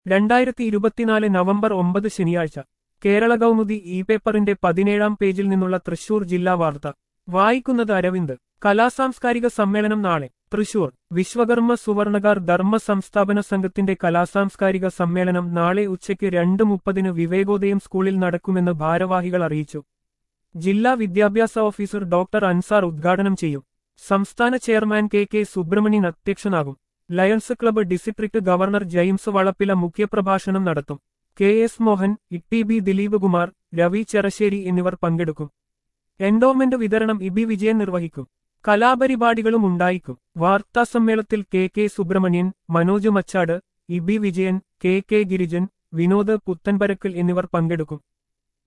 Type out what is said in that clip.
രണ്ടായിരത്തി ഇരുപത്തിനാല് നവംബർ ഒമ്പത് ശനിയാഴ്ച കേരള കൗമുദി ഇ പേപ്പറിന്റെ പതിനേഴാം പേജിൽ നിന്നുള്ള തൃശൂർ ജില്ലാ വാർത്ത വായിക്കുന്നത് അരവിന്ദ് കലാസാംസ്കാരിക സമ്മേളനം നാളെ തൃശൂർ വിശ്വകർമ്മ സുവർണകാർ ധർമ്മ സംസ്ഥാപന സംഘത്തിന്റെ കലാസാംസ്കാരിക സമ്മേളനം നാളെ ഉച്ചയ്ക്ക് രണ്ട് മുപ്പതിന് വിവേകോദയം സ്കൂളിൽ നടക്കുമെന്ന് ഭാരവാഹികൾ അറിയിച്ചു ജില്ലാ വിദ്യാഭ്യാസ ഓഫീസർ ഡോക്ടർ അൻസാർ ഉദ്ഘാടനം ചെയ്യും സംസ്ഥാന ചെയർമാൻ കെ കെ സുബ്രഹ്മണ്യൻ അധ്യക്ഷനാകും Lions club district governor James Valappila മുഖ്യപ്രഭാഷണം നടത്തും K S Mohan Itty B Dileep Kumar Ravi Cherassery എന്നിവർ പങ്കെടുക്കും എൻഡോമെന്റ് വിതരണം ഇബി വിജയൻ നിർവഹിക്കും കലാപരിപാടികളും ഉണ്ടായിക്കും വാർത്താസമ്മേളനത്തിൽ K K Subramanian Manoj Machad E B Vijayan K K Girijan Vinod Puthenparakkal എന്നിവർ പങ്കെടുക്കും